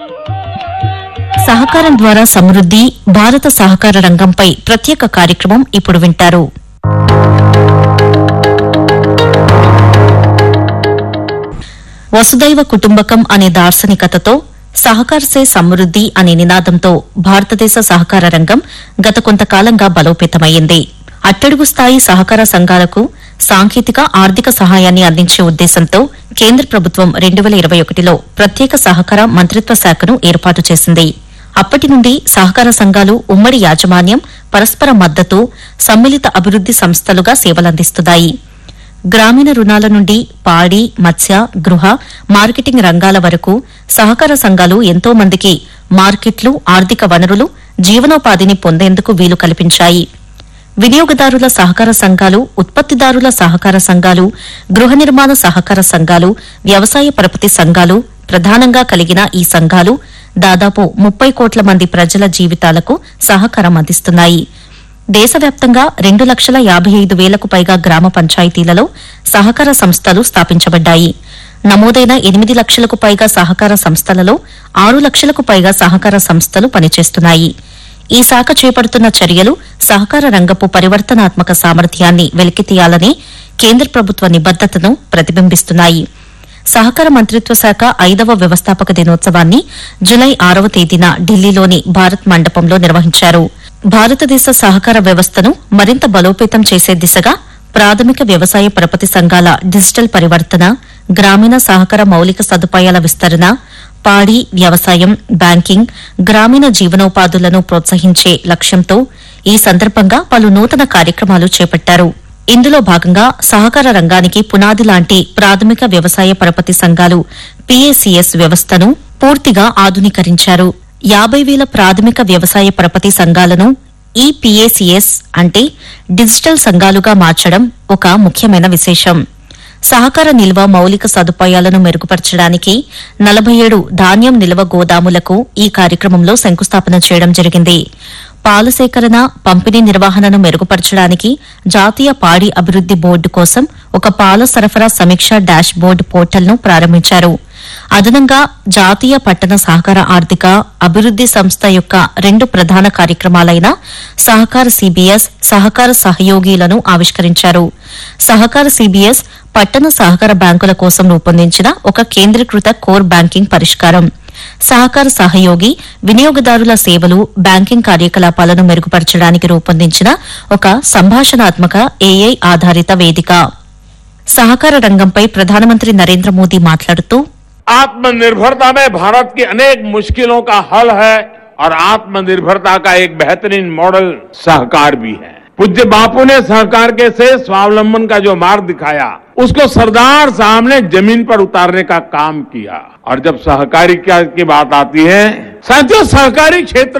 సహకారం ద్వారా సమృద్ది భారత సహకార రంగంపై ప్రత్యేక కార్యక్రమం ఇప్పుడు వింటారు వసుదైవ కుటుంబకం అనే దార్శనికతతో సహకార్ సే సమృద్ది అనే నినాదంతో భారతదేశ సహకార రంగం గత కొంతకాలంగా బలోపేతమైంది అట్టడుగు స్థాయి సహకార సంఘాలకు సాంకేతిక ఆర్థిక సహాయాన్ని అందించే ఉద్దేశంతో కేంద్ర ప్రభుత్వం రెండు వేల ఇరవై ఒకటిలో ప్రత్యేక సహకార మంత్రిత్వ శాఖను ఏర్పాటు చేసింది అప్పటి నుండి సహకార సంఘాలు ఉమ్మడి యాజమాన్యం పరస్పర మద్దతు సమ్మిళిత అభివృద్ది సంస్థలుగా సేవలందిస్తున్నాయి గ్రామీణ రుణాల నుండి పాడి మత్స్య గృహ మార్కెటింగ్ రంగాల వరకు సహకార సంఘాలు ఎంతో మందికి మార్కెట్లు ఆర్థిక వనరులు జీవనోపాధిని పొందేందుకు వీలు కల్పించాయి వినియోగదారుల సహకార సంఘాలు ఉత్పత్తిదారుల సహకార సంఘాలు గృహ నిర్మాణ సహకార సంఘాలు వ్యవసాయ పరపతి సంఘాలు ప్రధానంగా కలిగిన ఈ సంఘాలు దాదాపు ముప్పై కోట్ల మంది ప్రజల జీవితాలకు సహకారం అందిస్తున్నాయి దేశవ్యాప్తంగా రెండు లక్షల యాభై ఐదు వేలకు పైగా గ్రామ పంచాయతీలలో సహకార సంస్థలు స్థాపించబడ్డాయి నమోదైన ఎనిమిది లక్షలకు పైగా సహకార సంస్థలలో ఆరు లక్షలకు పైగా సహకార సంస్థలు పనిచేస్తున్నాయి ఈ శాఖ చేపడుతున్న చర్యలు సహకార రంగపు పరివర్తనాత్మక సామర్థ్యాన్ని వెలికితీయాలని కేంద్ర ప్రభుత్వ నిబద్దతను ప్రతిబింబిస్తున్నాయి సహకార మంత్రిత్వ శాఖ ఐదవ వ్యవస్థాపక దినోత్సవాన్ని జులై ఆరవ తేదీన ఢిల్లీలోని భారత్ మండపంలో నిర్వహించారు భారతదేశ సహకార వ్యవస్థను మరింత బలోపేతం చేసే దిశగా ప్రాథమిక వ్యవసాయ పరపతి సంఘాల డిజిటల్ పరివర్తన గ్రామీణ సహకార మౌలిక సదుపాయాల విస్తరణ పాడి వ్యవసాయం బ్యాంకింగ్ గ్రామీణ జీవనోపాధులను ప్రోత్సహించే లక్ష్యంతో ఈ సందర్భంగా పలు నూతన కార్యక్రమాలు చేపట్టారు ఇందులో భాగంగా సహకార రంగానికి పునాది లాంటి ప్రాథమిక వ్యవసాయ పరపతి సంఘాలు పీఏసీఎస్ వ్యవస్థను పూర్తిగా ఆధునీకరించారు యాబై వేల ప్రాథమిక వ్యవసాయ పరపతి సంఘాలను ఈ పీఏసీఎస్ అంటే డిజిటల్ సంఘాలుగా మార్చడం ఒక ముఖ్యమైన విశేషం సహకార నిల్వ మౌలిక సదుపాయాలను మెరుగుపరచడానికి నలభై ఏడు ధాన్యం నిల్వ గోదాములకు ఈ కార్యక్రమంలో శంకుస్థాపన చేయడం జరిగింది పాల సేకరణ పంపిణీ నిర్వహణను మెరుగుపరచడానికి జాతీయ పాడి అభివృద్ది బోర్డు కోసం ఒక పాల సరఫరా సమీక్ష డాష్ బోర్డు పోర్టల్ను ప్రారంభించారు అదనంగా జాతీయ పట్టణ సహకార ఆర్థిక అభివృద్ది సంస్థ యొక్క రెండు ప్రధాన కార్యక్రమాలైన సహకార సిబిఎస్ సహకార సహయోగిలను ఆవిష్కరించారు సహకార సిబిఎస్ పట్టణ సహకార బ్యాంకుల కోసం రూపొందించిన ఒక కేంద్రీకృత కోర్ బ్యాంకింగ్ పరిష్కారం సహకార సహయోగి వినియోగదారుల సేవలు బ్యాంకింగ్ కార్యకలాపాలను మెరుగుపరచడానికి రూపొందించిన ఒక సంభాషణాత్మక ఏఐ ఆధారిత వేదిక సహకార రంగంపై ప్రధానమంత్రి నరేంద్ర మోదీ మాట్లాడుతూ आत्मनिर्भरता में भारत की अनेक मुश्किलों का हल है और आत्मनिर्भरता का एक बेहतरीन मॉडल सहकार भी है पूज्य बापू ने सहकार के से स्वावलंबन का जो मार्ग दिखाया उसको सरदार साहब ने जमीन पर उतारने का काम किया और जब सहकारी की बात आती है साथियों सहकारी क्षेत्र